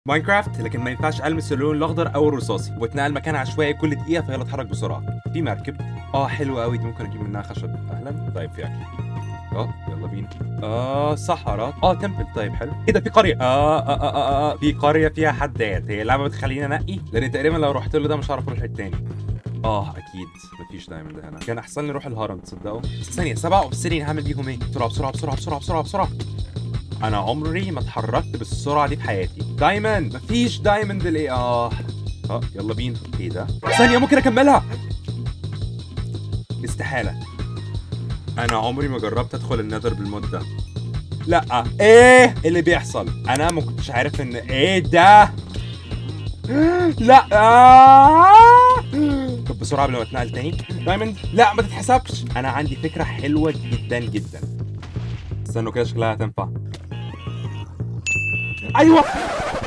ماينكرافت لكن ما ينفعش المس اللون الاخضر او الرصاصي واتنقل مكان عشوائي كل دقيقه فيلا اتحرك بسرعه في مركب اه حلوه قوي دي ممكن اجيب منها خشب اهلا طيب في اكل اه يلا بينا اه صحراء اه تمبل طيب حلو ايه ده في قريه آه, آه, آه, آه, اه في قريه فيها حداد هي اللعبه بتخليني انقي لان تقريبا لو رحت له ده مش هعرف اروح التاني اه اكيد مفيش دايموند هنا كان احسن لي اروح الهرم تصدقوا ثانيه سبعه اوبسيديان هعمل بيهم ايه بسرعه بسرعه بسرعه بسرعه بسرعه بسرعه انا عمري ما اتحركت بالسرعه دي في حياتي دايموند مفيش دايموند ليه اه اه يلا بينا ايه ده ثانيه ممكن اكملها استحاله انا عمري ما جربت ادخل النذر بالمود ده لا ايه اللي بيحصل انا ما كنتش عارف ان ايه ده لا آه. طب بسرعه قبل ما اتنقل تاني دايموند لا ما تتحسبش انا عندي فكره حلوه جدا جدا استنوا كده شكلها هتنفع ايوه